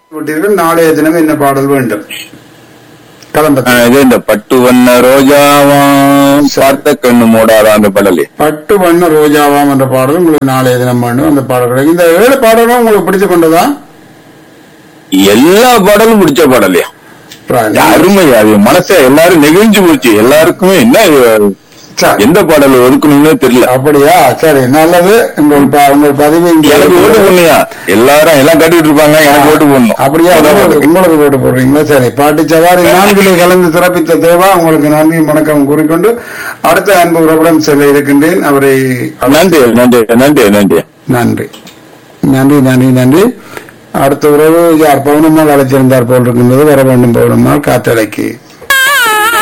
விட்டீர்கள் நாளைய தினம் என்ன பாடல் வேண்டும் கலம்பத்தில் ஆஹ் இது இந்த பட்டு வண்ண ரோஜாவாம் பார்த்த கண்ணு மூடாதா அந்த படலே பட்டு வண்ண ரோஜாவாம் என்ற பாடல் உங்களுக்கு நாளைய தினம் வேண்டும் அந்த பாடல் கிடைக்கும் இந்த ஏழு பாடலும் உங்களுக்கு பிடிச்சு கொண்டதா எல்லா பாடலும் பிடிச்ச பாடலையா Right. அருமை அது மனச எல்லாரும் நெகிழ்ஞ்சு போச்சு எல்லாருக்குமே என்ன இது, சரி. எந்த பாடல் ஒதுக்கணும்னே தெரியல அப்படியா சரி நல்லது உங்கள் ப- உங்கள் பதிவு இங்கே எனக்கு ஓட்டு போடலையா எல்லாரும் எல்லாம் கட்டிட்டு இருப்பாங்க எனக்கு ஓட்டு போடணும் அப்படியா உங்களுக்கு உங்களுக்கு போட்டு போடுறீங்களா சரி பாட்டி சவாரி நான்கிலே கலந்து சிறப்பித்த தேவா உங்களுக்கு நன்றி வணக்கம் கூறிக்கொண்டு அடுத்த அன்பு உறவுடன் செல்ல இருக்கின்றேன் அவரை நன்றி நன்றி நன்றி நன்றி நன்றி நன்றி நன்றி நன்றி அடுத்த உறவு யார் பௌர்ணமால் அழைச்சிருந்தார் போல் இருக்கின்றது வர வேண்டும் பௌர்ணமால் காற்றலைக்கு